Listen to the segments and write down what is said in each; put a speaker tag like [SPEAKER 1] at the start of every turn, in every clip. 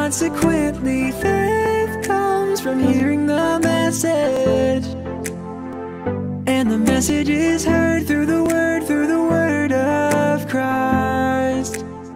[SPEAKER 1] Consequently, faith comes from hearing the message. And the message is heard through the word, through the word of Christ.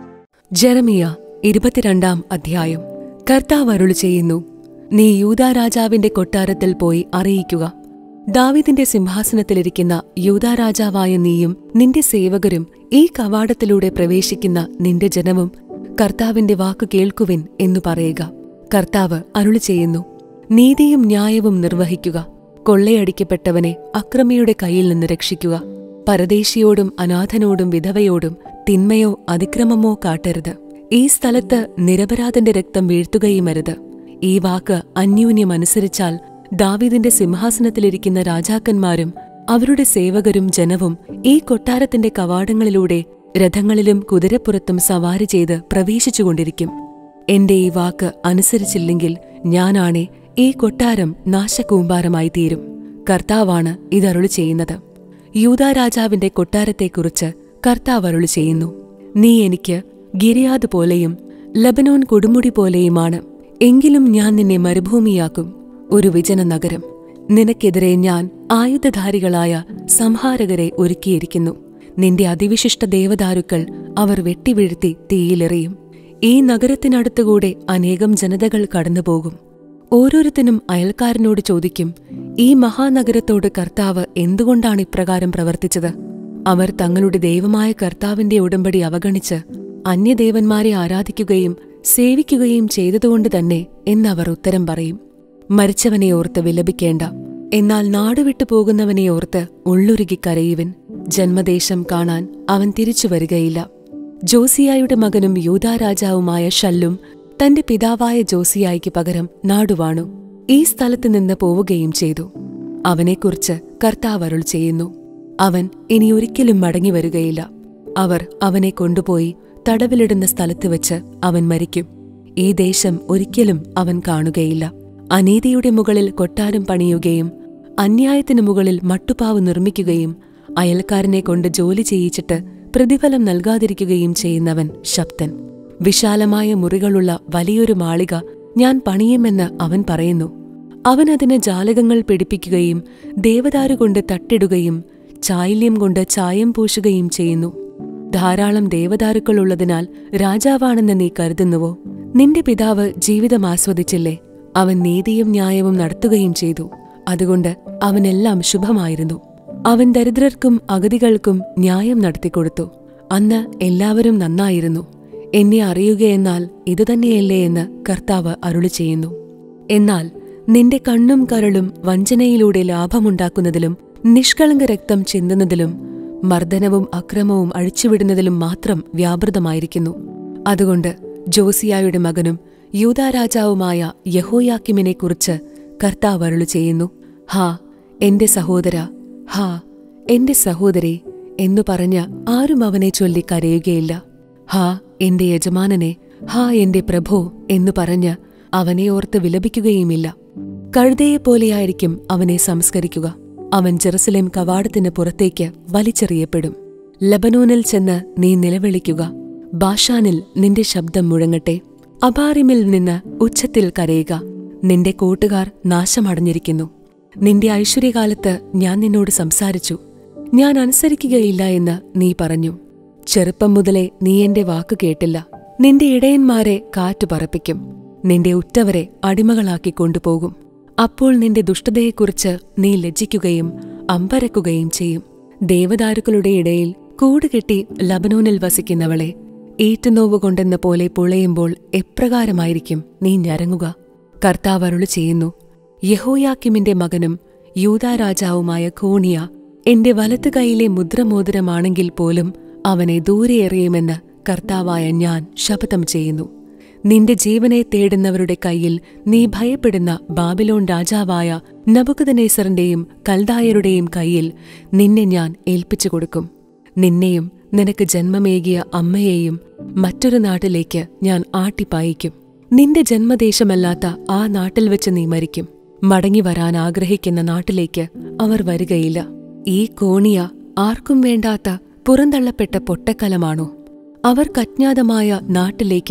[SPEAKER 2] Jeremiah ഇരുപത്തിരണ്ടാം അധ്യായം കർത്താവ് അരുളി ചെയ്യുന്നു നീ യൂദാ രാജാവിന്റെ കൊട്ടാരത്തിൽ പോയി അറിയിക്കുക ദാവിദിന്റെ സിംഹാസനത്തിലിരിക്കുന്ന യൂദാ രാജാവായ നീയും നിന്റെ സേവകരും ഈ കവാടത്തിലൂടെ പ്രവേശിക്കുന്ന നിന്റെ ജനവും കർത്താവിന്റെ വാക്കു കേൾക്കുവിൻ എന്നു പറയുക കർത്താവ് അരുളി ചെയ്യുന്നു നീതിയും ന്യായവും നിർവഹിക്കുക കൊള്ളയടിക്കപ്പെട്ടവനെ അക്രമിയുടെ കയ്യിൽ നിന്ന് രക്ഷിക്കുക പരദേശിയോടും അനാഥനോടും വിധവയോടും തിന്മയോ അതിക്രമമോ കാട്ടരുത് ഈ സ്ഥലത്ത് നിരപരാധന്റെ രക്തം വീഴ്ത്തുകയുമരുത് ഈ വാക്ക് അന്യോന്യം അനുസരിച്ചാൽ ദാവീദിന്റെ സിംഹാസനത്തിലിരിക്കുന്ന രാജാക്കന്മാരും അവരുടെ സേവകരും ജനവും ഈ കൊട്ടാരത്തിന്റെ കവാടങ്ങളിലൂടെ രഥങ്ങളിലും കുതിരപ്പുറത്തും സവാരി ചെയ്ത് പ്രവേശിച്ചുകൊണ്ടിരിക്കും എന്റെ ഈ വാക്ക് അനുസരിച്ചില്ലെങ്കിൽ ഞാനാണെ ഈ കൊട്ടാരം നാശകൂമ്പാരമായി തീരും കർത്താവാണ് ഇതരുളി ചെയ്യുന്നത് യൂദാ രാജാവിന്റെ കൊട്ടാരത്തെക്കുറിച്ച് കർത്താവ് അരുളി ചെയ്യുന്നു നീ എനിക്ക് ഗിരിയാദ് പോലെയും ലബനോൻ കൊടുമുടി പോലെയുമാണ് എങ്കിലും ഞാൻ നിന്നെ മരുഭൂമിയാക്കും ഒരു വിജന നഗരം നിനക്കെതിരെ ഞാൻ ആയുധധാരികളായ സംഹാരകരെ ഒരുക്കിയിരിക്കുന്നു നിന്റെ അതിവിശിഷ്ട ദേവദാരുക്കൾ അവർ വെട്ടിവീഴ്ത്തി തീയിലെറിയും ഈ നഗരത്തിനടുത്തുകൂടെ അനേകം ജനതകൾ കടന്നുപോകും ഓരോരുത്തനും അയൽക്കാരനോട് ചോദിക്കും ഈ മഹാനഗരത്തോട് കർത്താവ് എന്തുകൊണ്ടാണ് ഇപ്രകാരം പ്രവർത്തിച്ചത് അവർ തങ്ങളുടെ ദൈവമായ കർത്താവിന്റെ ഉടമ്പടി അവഗണിച്ച് അന്യദേവന്മാരെ ആരാധിക്കുകയും സേവിക്കുകയും ചെയ്തതുകൊണ്ട് തന്നെ എന്നവർ ഉത്തരം പറയും മരിച്ചവനെ ഓർത്ത് വിലപിക്കേണ്ട എന്നാൽ നാടുവിട്ടു പോകുന്നവനെ ഓർത്ത് ഉള്ളുരുകി കരയുവിൻ ജന്മദേശം കാണാൻ അവൻ തിരിച്ചു വരികയില്ല ജോസിയായുടെ മകനും യൂദാ രാജാവുമായ ഷല്ലും തന്റെ പിതാവായ ജോസിയായിക്ക് പകരം നാടുവാണു ഈ സ്ഥലത്ത് നിന്ന് പോവുകയും ചെയ്തു അവനെക്കുറിച്ച് കർത്താവ് അരുൾ ചെയ്യുന്നു അവൻ ഇനി ഒരിക്കലും മടങ്ങി വരികയില്ല അവർ അവനെ കൊണ്ടുപോയി തടവിലിടുന്ന സ്ഥലത്ത് വെച്ച് അവൻ മരിക്കും ഈ ദേശം ഒരിക്കലും അവൻ കാണുകയില്ല അനീതിയുടെ മുകളിൽ കൊട്ടാരം പണിയുകയും അന്യായത്തിനു മുകളിൽ മട്ടുപാവ് നിർമ്മിക്കുകയും അയൽക്കാരനെ കൊണ്ട് ജോലി ചെയ്യിച്ചിട്ട് പ്രതിഫലം നൽകാതിരിക്കുകയും ചെയ്യുന്നവൻ ശബ്ദൻ വിശാലമായ മുറികളുള്ള വലിയൊരു മാളിക ഞാൻ പണിയുമെന്ന് അവൻ പറയുന്നു അവൻ അതിന് ജാലകങ്ങൾ പിടിപ്പിക്കുകയും ദേവദാരുകൊണ്ട് തട്ടിടുകയും ചായല്യം കൊണ്ട് ചായം പൂശുകയും ചെയ്യുന്നു ധാരാളം ദേവദാരുക്കളുള്ളതിനാൽ രാജാവാണെന്ന് നീ കരുതുന്നുവോ നിന്റെ പിതാവ് ജീവിതം ആസ്വദിച്ചില്ലേ അവൻ നീതിയും ന്യായവും നടത്തുകയും ചെയ്തു അതുകൊണ്ട് അവനെല്ലാം ശുഭമായിരുന്നു അവൻ ദരിദ്രർക്കും അഗതികൾക്കും ന്യായം നടത്തിക്കൊടുത്തു അന്ന് എല്ലാവരും നന്നായിരുന്നു എന്നെ അറിയുകയെന്നാൽ ഇതുതന്നെയല്ലേ എന്ന് കർത്താവ് അരുളി ചെയ്യുന്നു എന്നാൽ നിന്റെ കണ്ണും കരളും വഞ്ചനയിലൂടെ ലാഭമുണ്ടാക്കുന്നതിലും നിഷ്കളങ്ക രക്തം ചിന്തുന്നതിലും മർദ്ദനവും അക്രമവും അഴിച്ചുവിടുന്നതിലും മാത്രം വ്യാപൃതമായിരിക്കുന്നു അതുകൊണ്ട് ജോസിയായുടെ മകനും യൂതാരാജാവുമായ യഹോയാക്കിമിനെക്കുറിച്ച് കർത്താവ് അരുളു ചെയ്യുന്നു ഹാ എന്റെ സഹോദര ഹാ എന്റെ സഹോദരി എന്നു പറഞ്ഞ ആരും അവനെ ചൊല്ലി കരയുകയില്ല ഹാ എന്റെ യജമാനനെ ഹാ എന്റെ പ്രഭോ എന്നു പറഞ്ഞ് അവനെ ഓർത്ത് വിലപിക്കുകയുമില്ല കഴുതയെപ്പോലെയായിരിക്കും അവനെ സംസ്കരിക്കുക അവൻ ജെറുസലേം കവാടത്തിന് പുറത്തേക്ക് വലിച്ചെറിയപ്പെടും ലബനോനിൽ ചെന്ന് നീ നിലവിളിക്കുക ബാഷാനിൽ നിന്റെ ശബ്ദം മുഴങ്ങട്ടെ അബാറിമിൽ നിന്ന് ഉച്ചത്തിൽ കരയുക നിന്റെ കൂട്ടുകാർ നാശമടഞ്ഞിരിക്കുന്നു നിന്റെ ഐശ്വര്യകാലത്ത് ഞാൻ നിന്നോട് സംസാരിച്ചു ഞാൻ അനുസരിക്കുകയില്ല എന്ന് നീ പറഞ്ഞു ചെറുപ്പം മുതലേ നീ എന്റെ വാക്കു കേട്ടില്ല നിന്റെ ഇടയന്മാരെ കാറ്റു പറപ്പിക്കും നിന്റെ ഉറ്റവരെ അടിമകളാക്കി കൊണ്ടുപോകും അപ്പോൾ നിന്റെ ദുഷ്ടതയെക്കുറിച്ച് നീ ലജ്ജിക്കുകയും അമ്പരക്കുകയും ചെയ്യും ദേവദാരുക്കളുടെ ഇടയിൽ കൂടുകെട്ടി ലബനോനിൽ വസിക്കുന്നവളെ ഈറ്റുനോവ് കൊണ്ടെന്ന പോലെ പൊളയുമ്പോൾ എപ്രകാരമായിരിക്കും നീ ഞരങ്ങുക കർത്താവ് അരുളി ചെയ്യുന്നു യഹോയാക്കിമിന്റെ മകനും യൂതാ രാജാവുമായ കോണിയ എന്റെ വലത്തു കൈയിലെ മുദ്രമോതിരമാണെങ്കിൽ പോലും അവനെ ദൂരെ എറിയുമെന്ന് കർത്താവായ ഞാൻ ശപഥം ചെയ്യുന്നു നിന്റെ ജീവനെ തേടുന്നവരുടെ കയ്യിൽ നീ ഭയപ്പെടുന്ന ബാബിലോൺ രാജാവായ നബുക്കദനേസറിന്റെയും കൽദായരുടെയും കയ്യിൽ നിന്നെ ഞാൻ ഏൽപ്പിച്ചു കൊടുക്കും നിന്നെയും നിനക്ക് ജന്മമേകിയ അമ്മയെയും മറ്റൊരു നാട്ടിലേക്ക് ഞാൻ ആട്ടിപ്പായിക്കും നിന്റെ ജന്മദേശമല്ലാത്ത ആ നാട്ടിൽ വെച്ച് നീ മരിക്കും മടങ്ങി വരാൻ ആഗ്രഹിക്കുന്ന നാട്ടിലേക്ക് അവർ വരികയില്ല ഈ കോണിയ ആർക്കും വേണ്ടാത്ത പുറന്തള്ളപ്പെട്ട പൊട്ടക്കലമാണോ അവർക്ക് അജ്ഞാതമായ നാട്ടിലേക്ക്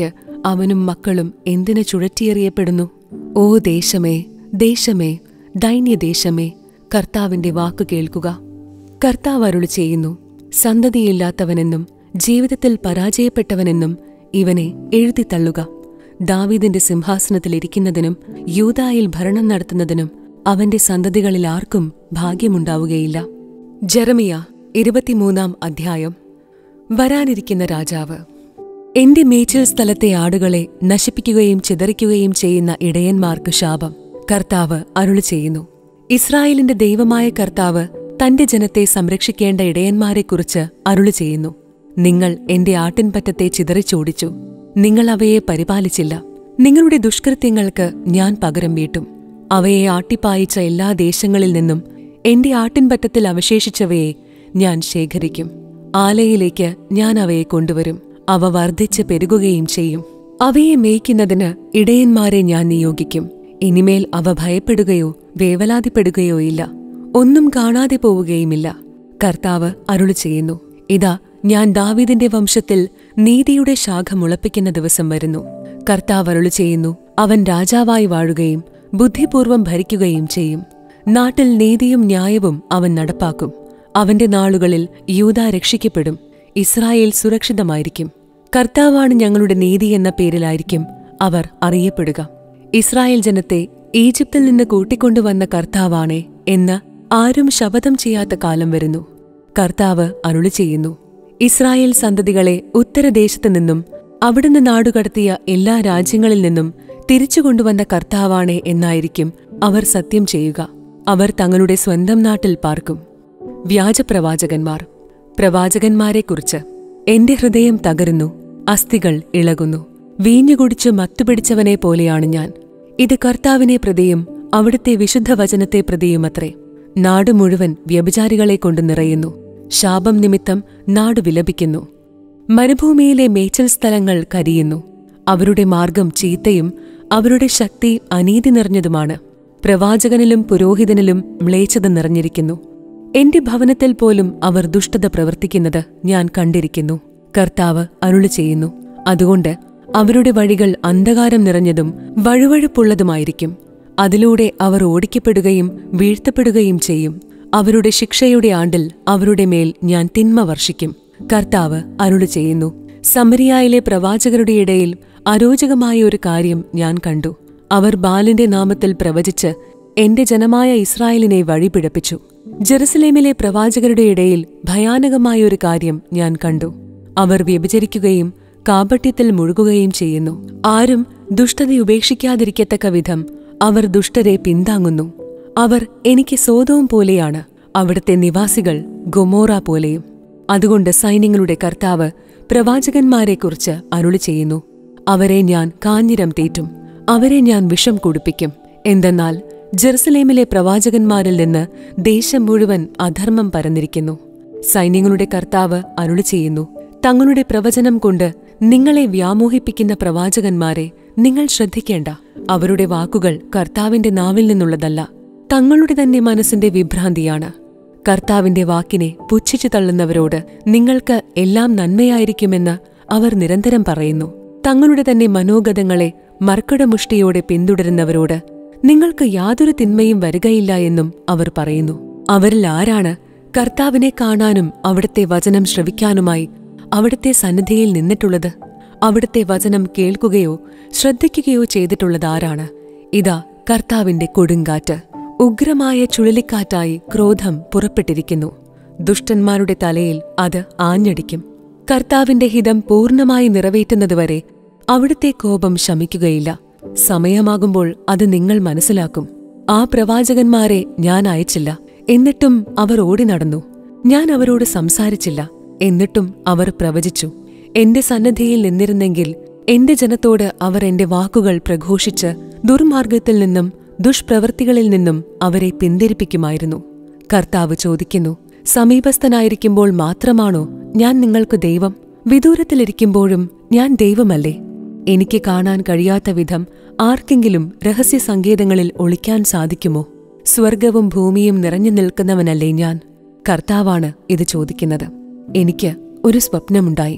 [SPEAKER 2] അവനും മക്കളും എന്തിനു ചുഴറ്റിയെറിയപ്പെടുന്നു ഓ ദേശമേ ദേശമേ ദൈന്യദേശമേ കർത്താവിന്റെ വാക്കു കേൾക്കുക കർത്താവ് അരുളി ചെയ്യുന്നു സന്തതിയില്ലാത്തവനെന്നും ജീവിതത്തിൽ പരാജയപ്പെട്ടവനെന്നും ഇവനെ എഴുതിത്തള്ളുക ദാവീദിന്റെ സിംഹാസനത്തിലിരിക്കുന്നതിനും യൂതായിൽ ഭരണം നടത്തുന്നതിനും അവന്റെ സന്തതികളിൽ ആർക്കും ഭാഗ്യമുണ്ടാവുകയില്ല ജെറമിയ ഇരുപത്തിമൂന്നാം അധ്യായം വരാനിരിക്കുന്ന രാജാവ് എന്റെ മേച്ചിൽ സ്ഥലത്തെ ആടുകളെ നശിപ്പിക്കുകയും ചിതറിക്കുകയും ചെയ്യുന്ന ഇടയന്മാർക്ക് ശാപം കർത്താവ് അരുളി ചെയ്യുന്നു ഇസ്രായേലിന്റെ ദൈവമായ കർത്താവ് തന്റെ ജനത്തെ സംരക്ഷിക്കേണ്ട ഇടയന്മാരെക്കുറിച്ച് അരുളി ചെയ്യുന്നു നിങ്ങൾ എന്റെ ആട്ടിൻപറ്റത്തെ ചിതറിച്ചോടിച്ചു നിങ്ങൾ അവയെ പരിപാലിച്ചില്ല നിങ്ങളുടെ ദുഷ്കൃത്യങ്ങൾക്ക് ഞാൻ പകരം വീട്ടും അവയെ ആട്ടിപ്പായിച്ച എല്ലാ ദേശങ്ങളിൽ നിന്നും എന്റെ ആട്ടിൻപറ്റത്തിൽ അവശേഷിച്ചവയെ ഞാൻ ശേഖരിക്കും ആലയിലേക്ക് ഞാൻ അവയെ കൊണ്ടുവരും അവ വർദ്ധിച്ച് പെരുകുകയും ചെയ്യും അവയെ മേയ്ക്കുന്നതിന് ഇടയന്മാരെ ഞാൻ നിയോഗിക്കും ഇനിമേൽ അവ ഭയപ്പെടുകയോ വേവലാതിപ്പെടുകയോ ഇല്ല ഒന്നും കാണാതെ പോവുകയുമില്ല കർത്താവ് അരുളി ചെയ്യുന്നു ഇതാ ഞാൻ ദാവീദിന്റെ വംശത്തിൽ നീതിയുടെ ശാഖ മുളപ്പിക്കുന്ന ദിവസം വരുന്നു കർത്താവ് അരുളി ചെയ്യുന്നു അവൻ രാജാവായി വാഴുകയും ബുദ്ധിപൂർവം ഭരിക്കുകയും ചെയ്യും നാട്ടിൽ നീതിയും ന്യായവും അവൻ നടപ്പാക്കും അവന്റെ നാളുകളിൽ യൂത രക്ഷിക്കപ്പെടും ഇസ്രായേൽ സുരക്ഷിതമായിരിക്കും കർത്താവാണ് ഞങ്ങളുടെ നീതി എന്ന പേരിലായിരിക്കും അവർ അറിയപ്പെടുക ഇസ്രായേൽ ജനത്തെ ഈജിപ്തിൽ നിന്ന് കൂട്ടിക്കൊണ്ടുവന്ന കർത്താവാണേ എന്ന് ആരും ശപഥം ചെയ്യാത്ത കാലം വരുന്നു കർത്താവ് അരുളി ചെയ്യുന്നു ഇസ്രായേൽ സന്തതികളെ ഉത്തരദേശത്തു നിന്നും അവിടുന്ന് നാടുകടത്തിയ എല്ലാ രാജ്യങ്ങളിൽ നിന്നും തിരിച്ചുകൊണ്ടുവന്ന കർത്താവാണേ എന്നായിരിക്കും അവർ സത്യം ചെയ്യുക അവർ തങ്ങളുടെ സ്വന്തം നാട്ടിൽ പാർക്കും വ്യാജപ്രവാചകന്മാർ പ്രവാചകന്മാരെക്കുറിച്ച് എന്റെ ഹൃദയം തകരുന്നു അസ്ഥികൾ ഇളകുന്നു വീഞ്ഞുകുടിച്ച് മത്തുപിടിച്ചവനെ പോലെയാണ് ഞാൻ ഇത് കർത്താവിനെ പ്രതിയും അവിടുത്തെ വിശുദ്ധ വചനത്തെ പ്രതിയുമത്രേ നാട് മുഴുവൻ വ്യഭിചാരികളെ കൊണ്ട് നിറയുന്നു ശാപം നിമിത്തം നാട് വിലപിക്കുന്നു മരുഭൂമിയിലെ മേച്ചൽ സ്ഥലങ്ങൾ കരിയുന്നു അവരുടെ മാർഗം ചീത്തയും അവരുടെ ശക്തി അനീതി നിറഞ്ഞതുമാണ് പ്രവാചകനിലും പുരോഹിതനിലും മ്ലേച്ഛത നിറഞ്ഞിരിക്കുന്നു എന്റെ ഭവനത്തിൽ പോലും അവർ ദുഷ്ടത പ്രവർത്തിക്കുന്നത് ഞാൻ കണ്ടിരിക്കുന്നു കർത്താവ് അരുളി ചെയ്യുന്നു അതുകൊണ്ട് അവരുടെ വഴികൾ അന്ധകാരം നിറഞ്ഞതും വഴുവഴുപ്പുള്ളതുമായിരിക്കും അതിലൂടെ അവർ ഓടിക്കപ്പെടുകയും വീഴ്ത്തപ്പെടുകയും ചെയ്യും അവരുടെ ശിക്ഷയുടെ ആണ്ടിൽ അവരുടെ മേൽ ഞാൻ തിന്മ വർഷിക്കും കർത്താവ് അരുളി ചെയ്യുന്നു സമരിയായിലെ പ്രവാചകരുടെ ഇടയിൽ അരോചകമായ ഒരു കാര്യം ഞാൻ കണ്ടു അവർ ബാലിന്റെ നാമത്തിൽ പ്രവചിച്ച് എന്റെ ജനമായ ഇസ്രായേലിനെ വഴിപിഴപ്പിച്ചു ജെറുസലേമിലെ പ്രവാചകരുടെ ഇടയിൽ ഭയാനകമായ ഒരു കാര്യം ഞാൻ കണ്ടു അവർ വ്യഭിചരിക്കുകയും കാപട്യത്തിൽ മുഴുകുകയും ചെയ്യുന്നു ആരും ദുഷ്ടത ഉപേക്ഷിക്കാതിരിക്കത്തക്ക വിധം അവർ ദുഷ്ടരെ പിന്താങ്ങുന്നു അവർ എനിക്ക് സോതവും പോലെയാണ് അവിടുത്തെ നിവാസികൾ ഗൊമോറ പോലെയും അതുകൊണ്ട് സൈന്യങ്ങളുടെ കർത്താവ് പ്രവാചകന്മാരെക്കുറിച്ച് അരുളി ചെയ്യുന്നു അവരെ ഞാൻ കാഞ്ഞിരം തീറ്റും അവരെ ഞാൻ വിഷം കുടിപ്പിക്കും എന്തെന്നാൽ ജെറുസലേമിലെ പ്രവാചകന്മാരിൽ നിന്ന് ദേശം മുഴുവൻ അധർമ്മം പരന്നിരിക്കുന്നു സൈന്യങ്ങളുടെ കർത്താവ് അരുളി ചെയ്യുന്നു തങ്ങളുടെ പ്രവചനം കൊണ്ട് നിങ്ങളെ വ്യാമോഹിപ്പിക്കുന്ന പ്രവാചകന്മാരെ നിങ്ങൾ ശ്രദ്ധിക്കേണ്ട അവരുടെ വാക്കുകൾ കർത്താവിന്റെ നാവിൽ നിന്നുള്ളതല്ല തങ്ങളുടെ തന്നെ മനസ്സിന്റെ വിഭ്രാന്തിയാണ് കർത്താവിന്റെ വാക്കിനെ പുച്ഛിച്ചു തള്ളുന്നവരോട് നിങ്ങൾക്ക് എല്ലാം നന്മയായിരിക്കുമെന്ന് അവർ നിരന്തരം പറയുന്നു തങ്ങളുടെ തന്നെ മനോഗതങ്ങളെ മർക്കടമുഷ്ടിയോടെ പിന്തുടരുന്നവരോട് നിങ്ങൾക്ക് യാതൊരു തിന്മയും വരികയില്ല എന്നും അവർ പറയുന്നു അവരിൽ ആരാണ് കർത്താവിനെ കാണാനും അവിടുത്തെ വചനം ശ്രവിക്കാനുമായി അവിടുത്തെ സന്നിധിയിൽ നിന്നിട്ടുള്ളത് അവിടുത്തെ വചനം കേൾക്കുകയോ ശ്രദ്ധിക്കുകയോ ചെയ്തിട്ടുള്ളതാരാണ് ഇതാ കർത്താവിന്റെ കൊടുങ്കാറ്റ് ഉഗ്രമായ ചുഴലിക്കാറ്റായി ക്രോധം പുറപ്പെട്ടിരിക്കുന്നു ദുഷ്ടന്മാരുടെ തലയിൽ അത് ആഞ്ഞടിക്കും കർത്താവിന്റെ ഹിതം പൂർണ്ണമായി നിറവേറ്റുന്നതുവരെ അവിടുത്തെ കോപം ശമിക്കുകയില്ല സമയമാകുമ്പോൾ അത് നിങ്ങൾ മനസ്സിലാക്കും ആ പ്രവാചകന്മാരെ ഞാൻ അയച്ചില്ല എന്നിട്ടും അവർ ഓടി നടന്നു ഞാൻ അവരോട് സംസാരിച്ചില്ല എന്നിട്ടും അവർ പ്രവചിച്ചു എന്റെ സന്നദ്ധിയിൽ നിന്നിരുന്നെങ്കിൽ എന്റെ ജനത്തോട് അവർ എന്റെ വാക്കുകൾ പ്രഘോഷിച്ച് ദുർമാർഗത്തിൽ നിന്നും ദുഷ്പ്രവൃത്തികളിൽ നിന്നും അവരെ പിന്തിരിപ്പിക്കുമായിരുന്നു കർത്താവ് ചോദിക്കുന്നു സമീപസ്ഥനായിരിക്കുമ്പോൾ മാത്രമാണോ ഞാൻ നിങ്ങൾക്ക് ദൈവം വിദൂരത്തിലിരിക്കുമ്പോഴും ഞാൻ ദൈവമല്ലേ എനിക്ക് കാണാൻ കഴിയാത്ത വിധം ആർക്കെങ്കിലും രഹസ്യ സങ്കേതങ്ങളിൽ ഒളിക്കാൻ സാധിക്കുമോ സ്വർഗവും ഭൂമിയും നിറഞ്ഞു നിൽക്കുന്നവനല്ലേ ഞാൻ കർത്താവാണ് ഇത് ചോദിക്കുന്നത് എനിക്ക് ഒരു സ്വപ്നമുണ്ടായി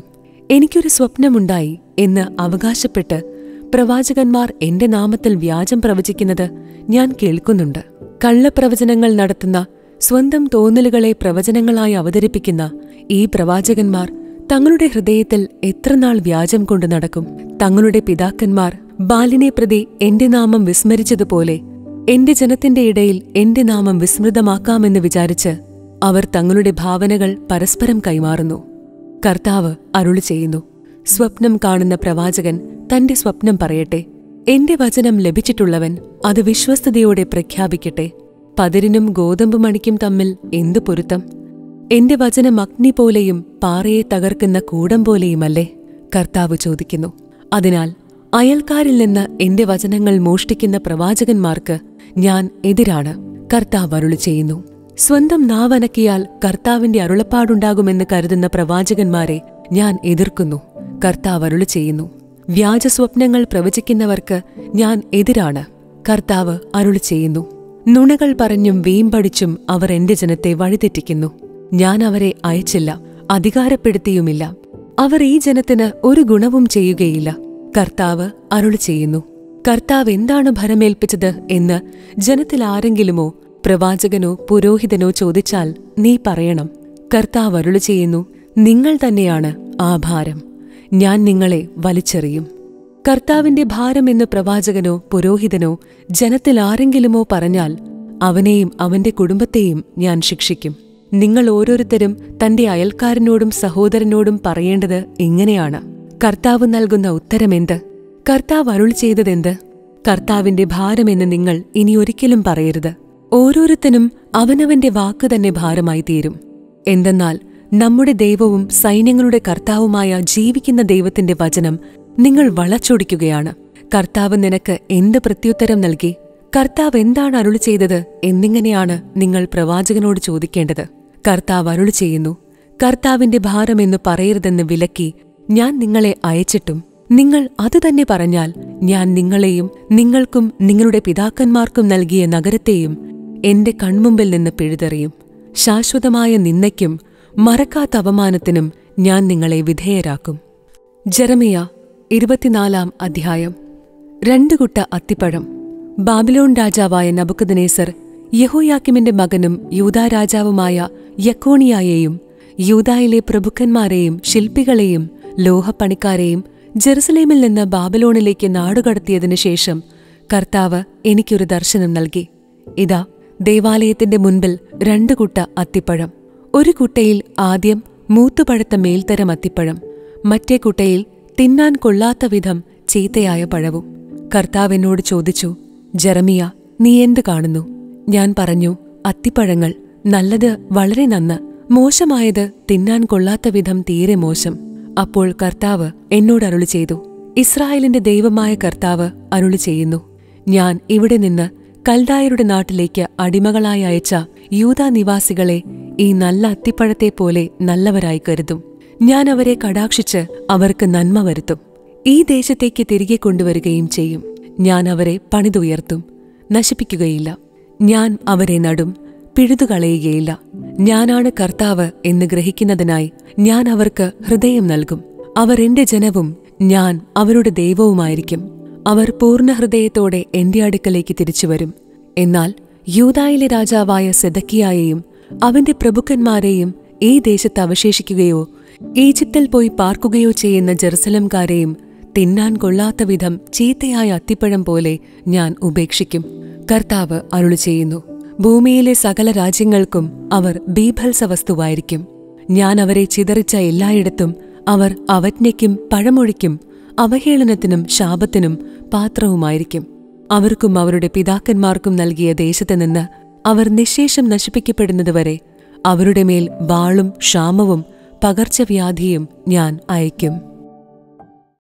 [SPEAKER 2] എനിക്കൊരു സ്വപ്നമുണ്ടായി എന്ന് അവകാശപ്പെട്ട് പ്രവാചകന്മാർ എന്റെ നാമത്തിൽ വ്യാജം പ്രവചിക്കുന്നത് ഞാൻ കേൾക്കുന്നുണ്ട് കള്ളപ്രവചനങ്ങൾ നടത്തുന്ന സ്വന്തം തോന്നലുകളെ പ്രവചനങ്ങളായി അവതരിപ്പിക്കുന്ന ഈ പ്രവാചകന്മാർ തങ്ങളുടെ ഹൃദയത്തിൽ എത്രനാൾ വ്യാജം കൊണ്ടു നടക്കും തങ്ങളുടെ പിതാക്കന്മാർ ബാലിനെ പ്രതി എന്റെ നാമം വിസ്മരിച്ചതുപോലെ എന്റെ ജനത്തിന്റെ ഇടയിൽ എന്റെ നാമം വിസ്മൃതമാക്കാമെന്ന് വിചാരിച്ച് അവർ തങ്ങളുടെ ഭാവനകൾ പരസ്പരം കൈമാറുന്നു കർത്താവ് അരുളി ചെയ്യുന്നു സ്വപ്നം കാണുന്ന പ്രവാചകൻ തന്റെ സ്വപ്നം പറയട്ടെ എന്റെ വചനം ലഭിച്ചിട്ടുള്ളവൻ അത് വിശ്വസ്തയോടെ പ്രഖ്യാപിക്കട്ടെ പതിരിനും ഗോതമ്പ് മണിക്കും തമ്മിൽ എന്തു പൊരുത്തം എന്റെ വചനം അഗ്നി പോലെയും പാറയെ തകർക്കുന്ന കൂടം പോലെയുമല്ലേ കർത്താവ് ചോദിക്കുന്നു അതിനാൽ അയൽക്കാരിൽ നിന്ന് എന്റെ വചനങ്ങൾ മോഷ്ടിക്കുന്ന പ്രവാചകന്മാർക്ക് ഞാൻ എതിരാണ് കർത്താവ് അരുളി ചെയ്യുന്നു സ്വന്തം നാവനക്കിയാൽ കർത്താവിന്റെ അരുളപ്പാടുണ്ടാകുമെന്ന് കരുതുന്ന പ്രവാചകന്മാരെ ഞാൻ എതിർക്കുന്നു കർത്താവ് അരുളി ചെയ്യുന്നു വ്യാജസ്വപ്നങ്ങൾ പ്രവചിക്കുന്നവർക്ക് ഞാൻ എതിരാണ് കർത്താവ് അരുളി ചെയ്യുന്നു നുണകൾ പറഞ്ഞും വീമ്പടിച്ചും അവർ എന്റെ ജനത്തെ വഴിതെറ്റിക്കുന്നു ഞാൻ അവരെ അയച്ചില്ല അധികാരപ്പെടുത്തിയുമില്ല അവർ ഈ ജനത്തിന് ഒരു ഗുണവും ചെയ്യുകയില്ല കർത്താവ് അരുളി ചെയ്യുന്നു കർത്താവ് എന്താണ് ഭരമേൽപ്പിച്ചത് എന്ന് ജനത്തിൽ ആരെങ്കിലുമോ പ്രവാചകനോ പുരോഹിതനോ ചോദിച്ചാൽ നീ പറയണം കർത്താവ് അരുളി ചെയ്യുന്നു നിങ്ങൾ തന്നെയാണ് ആ ഭാരം ഞാൻ നിങ്ങളെ വലിച്ചെറിയും കർത്താവിന്റെ ഭാരം എന്ന് പ്രവാചകനോ പുരോഹിതനോ ജനത്തിൽ ആരെങ്കിലുമോ പറഞ്ഞാൽ അവനെയും അവന്റെ കുടുംബത്തെയും ഞാൻ ശിക്ഷിക്കും നിങ്ങൾ ഓരോരുത്തരും തന്റെ അയൽക്കാരനോടും സഹോദരനോടും പറയേണ്ടത് ഇങ്ങനെയാണ് കർത്താവ് നൽകുന്ന ഉത്തരമെന്ത് കർത്താവ് അരുൾ ചെയ്തതെന്ത് കർത്താവിന്റെ ഭാരമെന്ന് നിങ്ങൾ ഇനി ഒരിക്കലും പറയരുത് ഓരോരുത്തനും അവനവന്റെ വാക്ക് തന്നെ ഭാരമായി തീരും എന്തെന്നാൽ നമ്മുടെ ദൈവവും സൈന്യങ്ങളുടെ കർത്താവുമായ ജീവിക്കുന്ന ദൈവത്തിന്റെ വചനം നിങ്ങൾ വളച്ചൊടിക്കുകയാണ് കർത്താവ് നിനക്ക് എന്ത് പ്രത്യുത്തരം നൽകി കർത്താവ് എന്താണ് അരുളി ചെയ്തത് എന്നിങ്ങനെയാണ് നിങ്ങൾ പ്രവാചകനോട് ചോദിക്കേണ്ടത് കർത്താവ് അരുളി ചെയ്യുന്നു കർത്താവിന്റെ ഭാരമെന്ന് പറയരുതെന്ന് വിലക്കി ഞാൻ നിങ്ങളെ അയച്ചിട്ടും നിങ്ങൾ അതുതന്നെ പറഞ്ഞാൽ ഞാൻ നിങ്ങളെയും നിങ്ങൾക്കും നിങ്ങളുടെ പിതാക്കന്മാർക്കും നൽകിയ നഗരത്തെയും എന്റെ കൺമുമ്പിൽ നിന്ന് പിഴുതെറിയും ശാശ്വതമായ നിന്ദയ്ക്കും മറക്കാത്ത അപമാനത്തിനും ഞാൻ നിങ്ങളെ വിധേയരാക്കും ജെറമിയ ഇരുപത്തിനാലാം അധ്യായം രണ്ടു കുട്ട അത്തിപ്പഴം ബാബിലോൺ രാജാവായ നബുക്കദനേസർ യഹോയാക്കിമിന്റെ മകനും യൂദാ രാജാവുമായ യക്കോണിയായെയും യൂദായിലെ പ്രഭുക്കന്മാരെയും ശില്പികളെയും ലോഹപ്പണിക്കാരെയും ജെറുസലേമിൽ നിന്ന് ബാബിലോണിലേക്ക് നാടുകടത്തിയതിനു ശേഷം കർത്താവ് എനിക്കൊരു ദർശനം നൽകി ഇതാ ദേവാലയത്തിന്റെ മുൻപിൽ രണ്ടു കുട്ട അത്തിപ്പഴം ഒരു കുട്ടയിൽ ആദ്യം മൂത്തുപഴുത്ത മേൽത്തരം അത്തിപ്പഴം മറ്റേ കുട്ടയിൽ തിന്നാൻ കൊള്ളാത്ത വിധം ചീത്തയായ പഴവും കർത്താവ് എന്നോട് ചോദിച്ചു ജെറമിയ നീ എന്ത് കാണുന്നു ഞാൻ പറഞ്ഞു അത്തിപ്പഴങ്ങൾ നല്ലത് വളരെ നന്ന് മോശമായത് തിന്നാൻ കൊള്ളാത്ത വിധം തീരെ മോശം അപ്പോൾ കർത്താവ് എന്നോട് അരുളി ചെയ്തു ഇസ്രായേലിന്റെ ദൈവമായ കർത്താവ് അരുളി ചെയ്യുന്നു ഞാൻ ഇവിടെ നിന്ന് കൽദായരുടെ നാട്ടിലേക്ക് അടിമകളായി അയച്ച യൂതാ നിവാസികളെ ഈ നല്ല അത്തിപ്പഴത്തെ പോലെ നല്ലവരായി കരുതും ഞാൻ അവരെ കടാക്ഷിച്ച് അവർക്ക് നന്മ വരുത്തും ഈ ദേശത്തേക്ക് തിരികെ കൊണ്ടുവരികയും ചെയ്യും ഞാൻ അവരെ പണിതുയർത്തും നശിപ്പിക്കുകയില്ല ഞാൻ അവരെ നടും പിഴുതുകളയുകയില്ല ഞാനാണ് കർത്താവ് എന്ന് ഗ്രഹിക്കുന്നതിനായി ഞാൻ അവർക്ക് ഹൃദയം നൽകും അവർ എന്റെ ജനവും ഞാൻ അവരുടെ ദൈവവുമായിരിക്കും അവർ പൂർണ്ണ ഹൃദയത്തോടെ എന്റെ അടുക്കലേക്ക് തിരിച്ചുവരും എന്നാൽ യൂതായിലെ രാജാവായ സെദക്കിയായെയും അവന്റെ പ്രഭുക്കന്മാരെയും ഈ ദേശത്ത് അവശേഷിക്കുകയോ ഈജിപ്തിൽ പോയി പാർക്കുകയോ ചെയ്യുന്ന ജെറുസലംകാരെയും തിന്നാൻ കൊള്ളാത്ത വിധം ചീത്തയായ അത്തിപ്പഴം പോലെ ഞാൻ ഉപേക്ഷിക്കും കർത്താവ് അരുളി ചെയ്യുന്നു ഭൂമിയിലെ സകല രാജ്യങ്ങൾക്കും അവർ ബീഭത്സ വസ്തുവായിരിക്കും ഞാൻ അവരെ ചിതറിച്ച എല്ലായിടത്തും അവർ അവജ്ഞയ്ക്കും പഴമൊഴിക്കും അവഹേളനത്തിനും ശാപത്തിനും പാത്രവുമായിരിക്കും അവർക്കും അവരുടെ പിതാക്കന്മാർക്കും നൽകിയ ദേശത്ത് നിന്ന് അവർ നിശേഷം നശിപ്പിക്കപ്പെടുന്നതുവരെ അവരുടെ മേൽ വാളും ക്ഷാമവും പകർച്ചവ്യാധിയും ഞാൻ അയക്കും